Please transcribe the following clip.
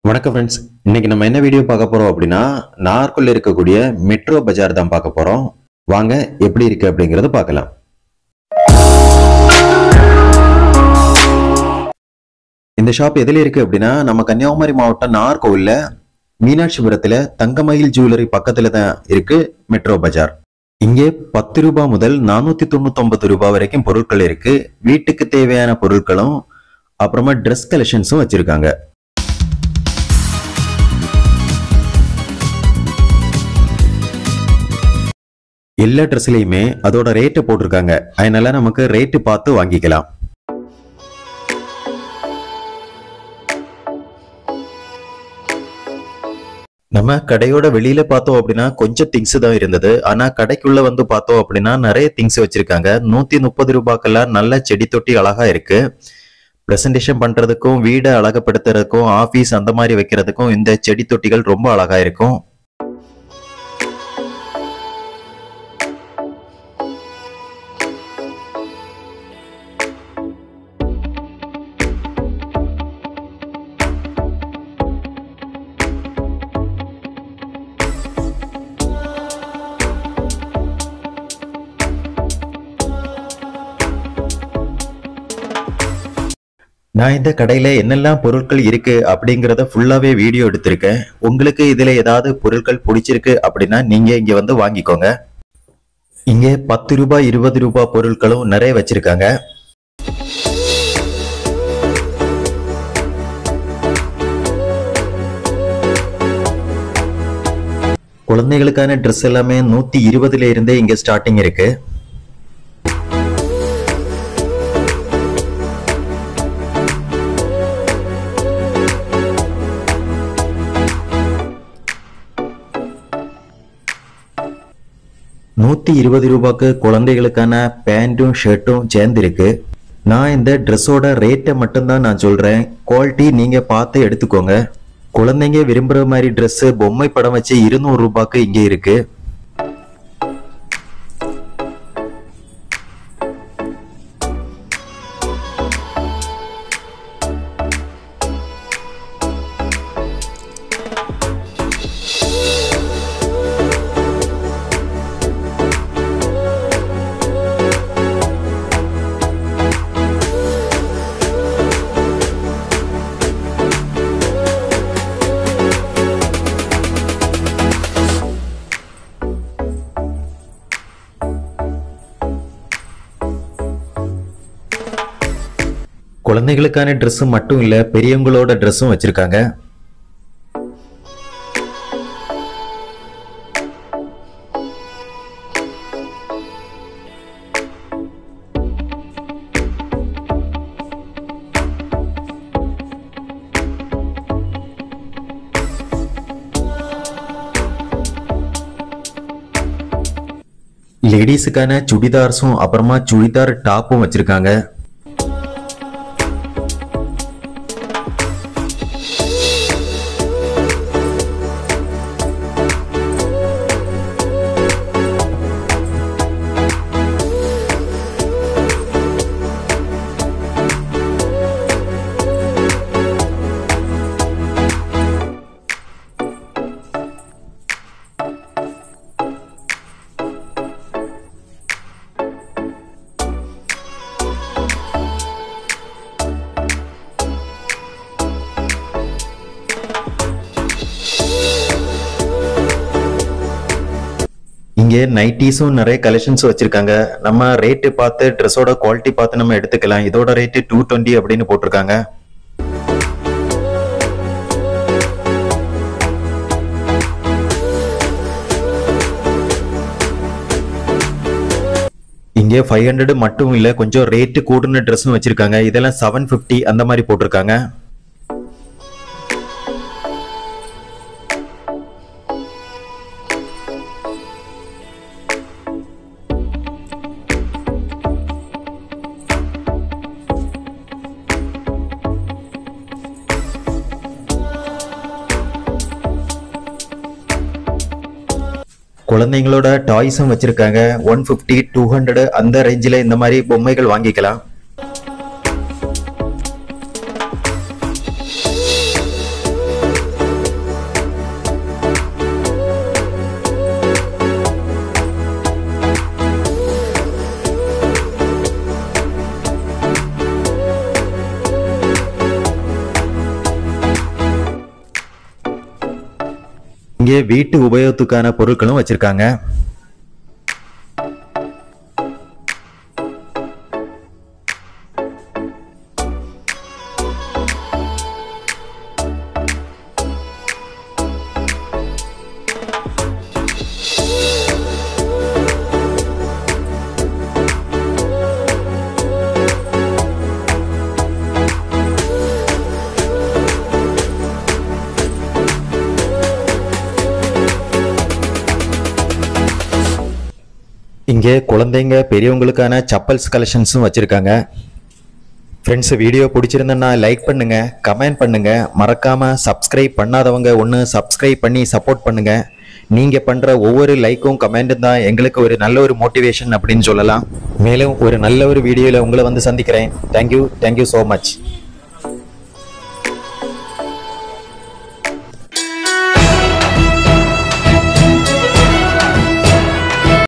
வணக்கம் ஃப்ரெண்ட்ஸ் இன்னைக்கு நம்ம என்ன வீடியோ பார்க்க போறோம் அப்படின்னா நார்க்குள்ள இருக்கக்கூடிய மெட்ரோ பஜார் தான் பார்க்க போறோம் வாங்க எப்படி இருக்கு அப்படிங்கறத பார்க்கலாம் இந்த ஷாப் எதுல இருக்கு அப்படின்னா நம்ம கன்னியாகுமரி மாவட்டம் நார்கோவில்ல மீனாட்சிபுரத்துல தங்கமயில் ஜுவல்லரி பக்கத்துல தான் இருக்கு மெட்ரோ பஜார் இங்கே பத்து ரூபாய் முதல் நானூத்தி தொண்ணூத்தி ஒன்பது ரூபாய் வரைக்கும் பொருட்கள் இருக்கு வீட்டுக்கு தேவையான பொருட்களும் அப்புறமா ட்ரெஸ் கலெக்ஷன்ஸும் வச்சிருக்காங்க எல்லா ட்ரெஸ்லயுமே அதோட ரேட்டை போட்டிருக்காங்க அதனால நமக்கு ரேட்டு பார்த்து வாங்கிக்கலாம் நம்ம கடையோட வெளியில பார்த்தோம் அப்படின்னா கொஞ்சம் திங்ஸ் தான் இருந்தது ஆனா கடைக்குள்ள வந்து பார்த்தோம் அப்படின்னா நிறைய திங்ஸ் வச்சிருக்காங்க நூத்தி முப்பது ரூபாய்க்கெல்லாம் நல்ல செடி தொட்டி அழகா இருக்கு பிரசன்டேஷன் பண்றதுக்கும் வீடை அழகுபடுத்துறதுக்கும் ஆபீஸ் அந்த மாதிரி வைக்கிறதுக்கும் இந்த செடி தொட்டிகள் ரொம்ப அழகா இருக்கும் நான் இந்த கடையில என்னெல்லாம் பொருட்கள் இருக்கு அப்படிங்கறத ஃபுல்லாவே வீடியோ எடுத்திருக்கேன் உங்களுக்கு இதுல ஏதாவது பொருட்கள் பிடிச்சிருக்கு அப்படின்னா நீங்க இங்க வந்து வாங்கிக்கோங்க இங்க பத்து ரூபாய் இருபது ரூபாய் பொருட்களும் நிறைய வச்சிருக்காங்க குழந்தைகளுக்கான ட்ரெஸ் எல்லாமே நூத்தி இருபதுல இருந்தே இங்க ஸ்டார்டிங் இருக்கு நூத்தி இருபது ரூபாய்க்கு குழந்தைகளுக்கான பேண்ட்டும் ஷர்ட்டும் சேர்ந்திருக்கு நான் இந்த ட்ரெஸ்ஸோட ரேட்டை மட்டும்தான் நான் சொல்றேன் குவாலிட்டி நீங்க பார்த்து எடுத்துக்கோங்க குழந்தைங்க விரும்புற மாதிரி Dress பொம்மை படம் வச்சு இருநூறு ரூபாய்க்கு இங்க இருக்கு குழந்தைகளுக்கான Dress மட்டும் இல்ல பெரியவங்களோட ட்ரெஸ்ஸும் வச்சிருக்காங்க லேடிஸுக்கான சுடிதார்ஸும் அப்புறமா சுடிதார் டாப்பும் வச்சிருக்காங்க இங்க நைட்டிஸும் நிறைய கலெக்ஷன்ஸ் வச்சிருக்காங்க நம்ம ரேட்டு பார்த்து ட்ரெஸ்ஸோட குவாலிட்டி பார்த்து நம்ம எடுத்துக்கலாம் இதோட ரேட்டு டூ டுவெண்ட்டி அப்படின்னு போட்டிருக்காங்க இங்க ஃபைவ் ஹண்ட்ரட் மட்டும் இல்ல கொஞ்சம் ரேட்டு கூடுன ட்ரெஸ்ஸும் வச்சிருக்காங்க இதெல்லாம் செவன் ஃபிஃப்டி அந்த மாதிரி போட்டிருக்காங்க குழந்தைங்களோட டாய்ஸும் வச்சிருக்காங்க ஒன் ஃபிஃப்டி டூ ஹண்ட்ரட் அந்த ரேஞ்சில் இந்த மாதிரி பொம்மைகள் வாங்கிக்கலாம் இங்கே வீட்டு உபயோகத்துக்கான பொருட்களும் வச்சிருக்காங்க இங்கே குழந்தைங்க பெரியவங்களுக்கான சப்பல்ஸ் கலெக்ஷன்ஸும் வச்சிருக்காங்க ஃப்ரெண்ட்ஸ் வீடியோ பிடிச்சிருந்தேன்னா லைக் பண்ணுங்க கமெண்ட் பண்ணுங்க மறக்காம சப்ஸ்கிரைப் பண்ணாதவங்க ஒன்று சப்ஸ்கிரைப் பண்ணி சப்போர்ட் பண்ணுங்க நீங்க பண்ற ஒவ்வொரு லைக்கும் கமெண்ட்டும் தான் எங்களுக்கு ஒரு நல்ல ஒரு மோட்டிவேஷன் அப்படின்னு சொல்லலாம் மேலும் ஒரு நல்ல ஒரு வீடியோவில் உங்களை வந்து சந்திக்கிறேன் தேங்க்யூ தேங்க்யூ ஸோ மச்